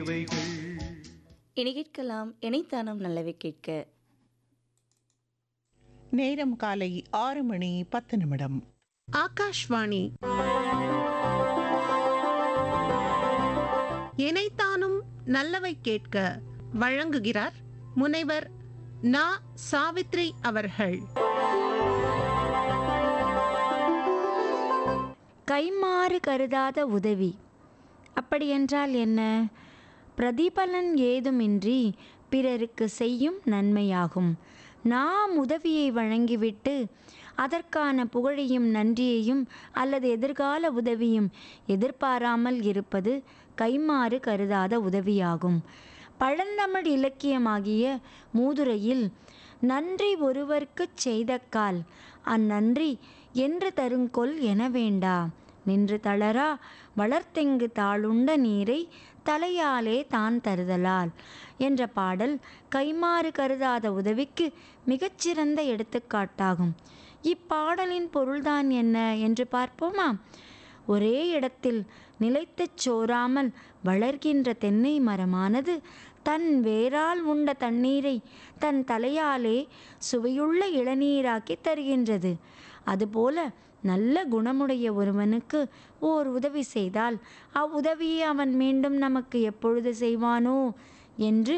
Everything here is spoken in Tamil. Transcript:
தேவைகள் இனி கேட்கலாம் இணைத்தானம் நல்லவை கேட்க நேரம் காலை ஆறு மணி பத்து நிமிடம் ஆகாஷ்வாணி இணைத்தானும் நல்லவை கேட்க வழங்குகிறார் முனைவர் நா சாவித்ரி அவர்கள் கைமாறு கருதாத உதவி அப்படியென்றால் என்ன பிரதிபலன் ஏதுமின்றி பிறருக்கு செய்யும் நன்மையாகும் நாம் உதவியை வழங்கிவிட்டு அதற்கான புகழையும் நன்றியையும் அல்லது எதிர்கால உதவியும் எதிர்பாராமல் இருப்பது கைமாறு கருதாத உதவியாகும் பழந்தமிழ் இலக்கியமாகிய மூதுரையில் நன்றி ஒருவர்க்குச் செய்தக்கால் அந்நன்றி என்று தருங்கொல் என வேண்டா நின்று தளரா வளர்த்தெங்கு தாளுண்ட நீரை தலையாலே தான் தருதலால் என்ற பாடல் கைமாறு கருதாத உதவிக்கு மிகச்சிறந்த எடுத்துக்காட்டாகும் இப்பாடலின் பொருள்தான் என்ன என்று பார்ப்போமா ஒரே இடத்தில் நிலைத்துச் சோராமல் வளர்கின்ற தென்னை மரமானது தன் வேரால் உண்ட தண்ணீரை தன் தலையாலே சுவையுள்ள இளநீராக்கி தருகின்றது அதுபோல நல்ல குணமுடைய ஒருவனுக்கு ஓர் உதவி செய்தால் அவ்வுதவியை அவன் மீண்டும் நமக்கு எப்பொழுது செய்வானோ என்று